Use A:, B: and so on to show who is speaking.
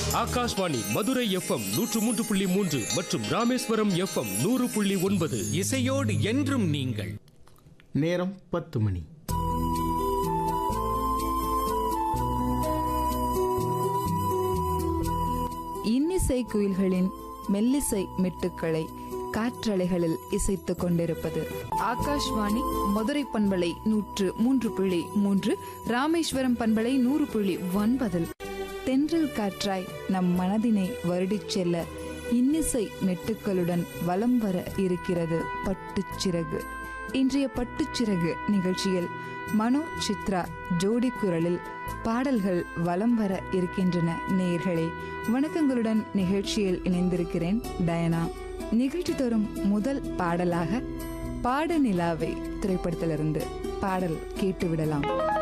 A: Akashvani Madurai FM நூற்று மூன்று புள்ளி மூன்று மற்றும் ராமேஸ்வரம் எஃப்எம் நூறு புள்ளி ஒன்பது
B: இசையோடு என்றும் நீங்கள்
C: நேரம் பத்து மணி
D: இன்னிசை குயில்களின் மெல்லிசை மெட்டுக்களை காற்றலைகளில் இசைத்துக் கொண்டிருப்பது ஆகாஷ்வாணி மதுரை பண்பலை நூற்று மூன்று புள்ளி மூன்று ராமேஸ்வரம் பண்பலை நூறு புள்ளி ஒன்பதில் தென்றல் காற்றாய் நம் மனதினை வருடிச் செல்ல இன்னிசை மெட்டுக்களுடன் வலம் வர இருக்கிறது பட்டுச்சிறகு இன்றைய பட்டுச்சிறகு நிகழ்ச்சியில் மனோ சித்ரா ஜோடி குரலில் பாடல்கள் வலம் வர இருக்கின்றன நேயர்களே வணக்கங்களுடன் நிகழ்ச்சியில் இணைந்திருக்கிறேன் டயனா நிகழ்ச்சி தரும் முதல் பாடலாக பாட நிலாவை திரைப்படத்திலிருந்து பாடல் கேட்டுவிடலாம்